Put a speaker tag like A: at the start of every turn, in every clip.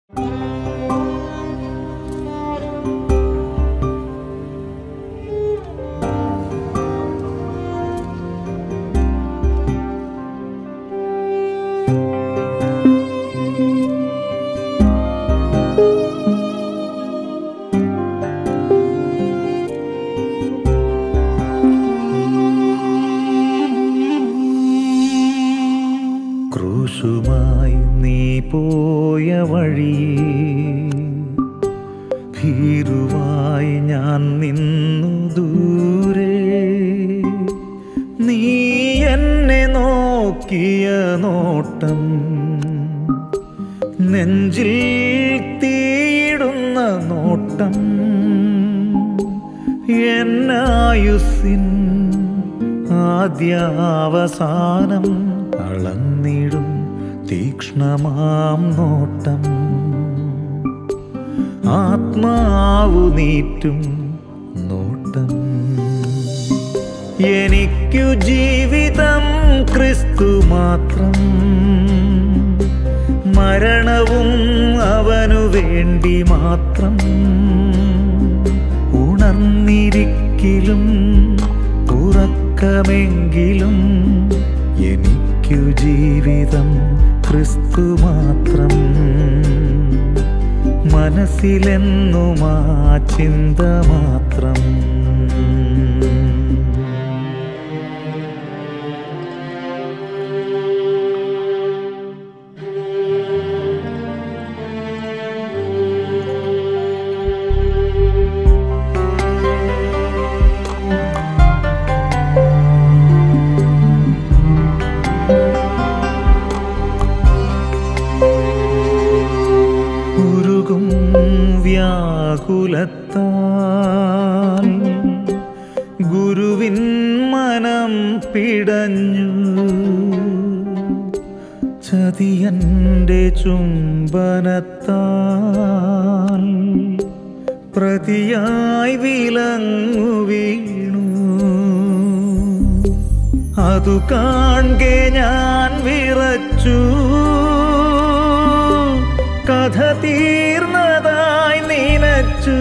A: ക്രൂശുമായി നീ പോയ വഴിയേ ഭീരുവായി ഞാൻ നിന്നു ദൂരെ നീ എന്നെ നോക്കിയ നോട്ടം നെഞ്ചിൽ തീയിടുന്ന നോട്ടം എന്നായുസിൻ ആദ്യാവസാനം അളന്നിടും തീക്ഷ്ണമാം നോട്ടം ആത്മാവു നീറ്റും നോട്ടം എനിക്കു ജീവിതം ക്രിസ്തു മാത്രം മരണവും അവനു വേണ്ടി മാത്രം ഉണർന്നിരിക്കിലും ഉറക്കമെങ്കിലും എനിക്കു ജീവിതം ക്രിസ്തു മാത്രം മനസ്സിലെന്നും ആ ചിന്ത മാത്രം ഉരുകും വ്യാകുലത്താൽ ഗുരുവിൻ മനം പിടഞ്ഞു ചതിയന്റെ ചുംബനത്താൽ പ്രതിയായി വിലങ്ങു വീണു അതു കാണെ ഞാൻ വിറച്ചു കഥ തീർന്നതായി നിനച്ചു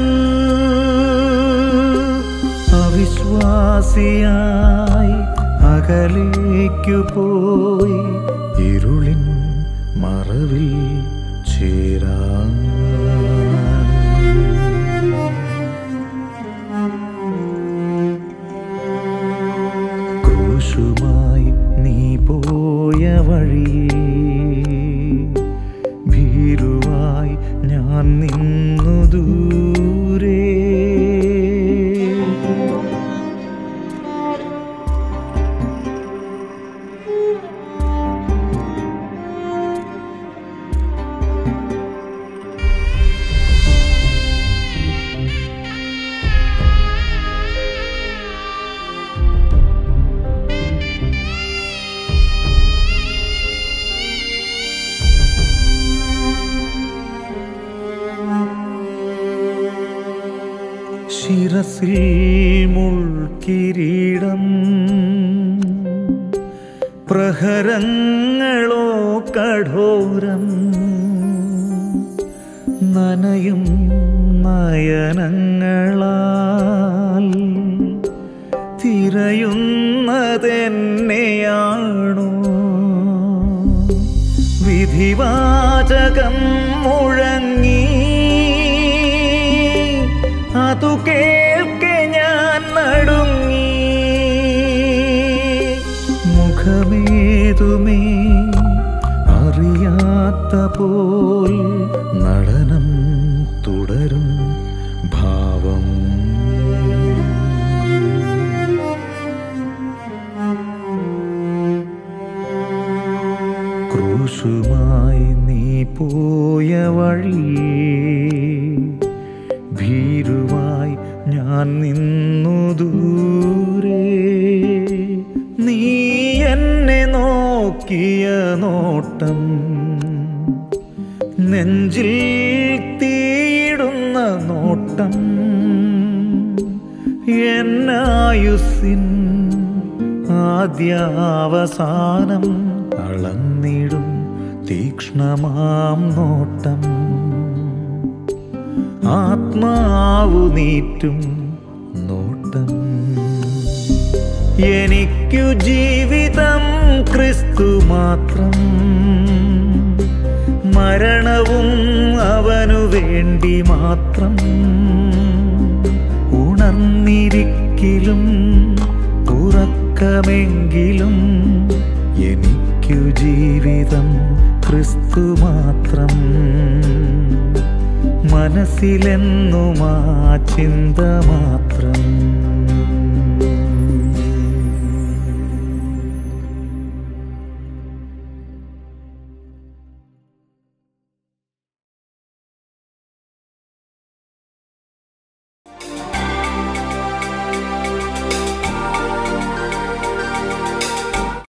A: അവിശ്വാസിയായി അകലേക്കു പോയി ഇരുളിൻ മറവിൽ ചേരാ ക്രൂശുമായി നീ പോയ വഴിയേ ഭീരുവായി ഞാൻ നിന്നു ദൂരെ ശിരസിൽ മുൾക്കിരീടം പ്രഹരങ്ങളോ കഠോരം നനയും നയനങ്ങളാൽ തിരയുന്നതെന്നെയാണോ വിധിവാചകം മുഴങ്ങി അതു കേൾക്കെ ഞാൻ നടുങ്ങി മുഖമേതുമേ അറിയാത്ത പോൽ നടനം തുടരും ഭാവം ക്രൂശുമായി നീ പോയ വഴിയേ ഭീരുവായി ഞാൻ നിന്നു ദൂരെ നീ എന്നെ നോക്കിയ നോട്ടം നെഞ്ചിൽ തീയിടുന്ന നോട്ടം എന്നായുസിൻ ആദ്യാവസാനം അളന്നിടും തീക്ഷ്ണമാം നോട്ടം ആത്മാവു നീറ്റും നോട്ടം എനിക്കു ജീവിതം ക്രിസ്തു മാത്രം മരണവും അവനു വേണ്ടി മാത്രം ഉണർന്നിരിക്കിലും ഉറക്കമെങ്കിലും എനിക്കു ജീവിതം ക്രിസ്തു മാത്രം മനസ്സിലെന്നും ആ ചിന്ത മാത്രം